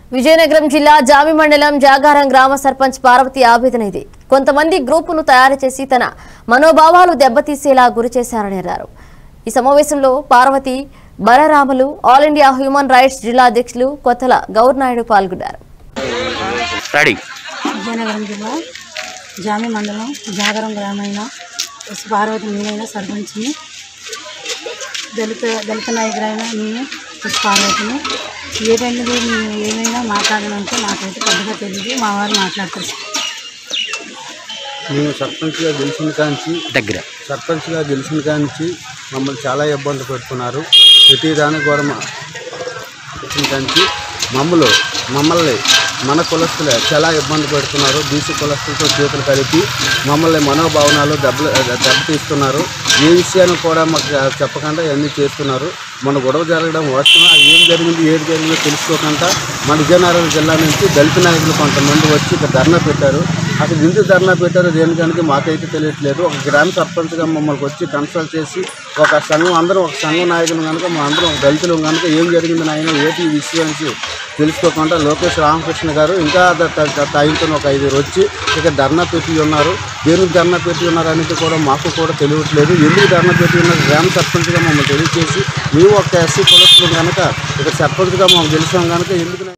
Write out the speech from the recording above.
విజయనగరం జిల్లా జామి మండలం జాగారం గ్రామ సర్పంచ్ పార్వతి ఆవేదన ఇది కొంతమంది గ్రూపును తయారు చేసి తన మనోభావాలు దెబ్బతీసేలా గురి చేశారని అన్నారు ఈ సమావేశంలో Parvathi Balaramulu all India human rights జిల్లా అధ్యక్షులు కొత్తల గౌర్నాయుడు పాల్గొన్నారు రెడీ విజయనగరం జిల్లా జామి మండలం జాగరం గ్రామైన ఎస్ పార్వతి నేనైనా సర్పంచ్ని దళిత దళిత నాయకులైన నేను ఎస్ పార్వతిని ఏదైనా మేము ఏమైనా మాట్లాడాలంటే నాకైతే పెద్దగా తెలియదు మా వారు మాట్లాడతారు మేము సర్పంచ్గా గెలిచిన కాంచి దగ్గర సర్పంచ్గా గెలిచిన కాంచి మమ్మల్ని చాలా ఇబ్బంది పెట్టుకున్నారు ప్రతి దానికి కూడా మా గెలిచిన కాంచి మమ్మల్ని మమ్మల్ని మన కులస్తులే చాలా ఇబ్బంది పెడుతున్నారు బీసీ కులస్తులతో చేతులు కలిపి మమ్మల్ని మనోభావనాలు దెబ్బలు దెబ్బతీస్తున్నారు ఏ విషయాన్ని కూడా మాకు చెప్పకుండా ఇవన్నీ చేస్తున్నారు మన గొడవ జరగడం వాస్తవం అది ఏం జరిగింది ఏది జరిగిందో తెలుసుకోకుండా మన విజయనగరం జిల్లా నుంచి దళిత నాయకులు కొంతమంది వచ్చి ఇక్కడ ధర్నా పెట్టారు అసలు ఎందుకు ధర్నా పెట్టారో దేనికనికి మాకైతే తెలియట్లేదు ఒక గ్రామ సర్పంచ్గా మమ్మల్ని వచ్చి కన్సల్ట్ చేసి ఒక సంఘం అందరం ఒక సంఘం నాయకులు కనుక మా అందరం ఒక దళితులు కనుక ఏం జరిగింది నాయన ఏంటి ఈ విషయం అని తెలుసుకోకుండా లోకేష్ రామకృష్ణ గారు ఇంకా తగిలితో ఒక ఐదుగురు వచ్చి ఇక్కడ ధర్నా పెట్టి ఉన్నారు దేనికి ధర్నా పెట్టి ఉన్నారు అనేది కూడా మాకు కూడా తెలియట్లేదు ఎందుకు ధర్నా పెట్టి ఉన్నారు గ్రామ సర్పంచ్గా మమ్మల్ని తెలియజేసి మేము ఒక ఎస్సీ కులస్తులు కనుక ఇక్కడ సర్పంచ్గా మమ్మల్ని గెలిచాం కనుక ఎందుకు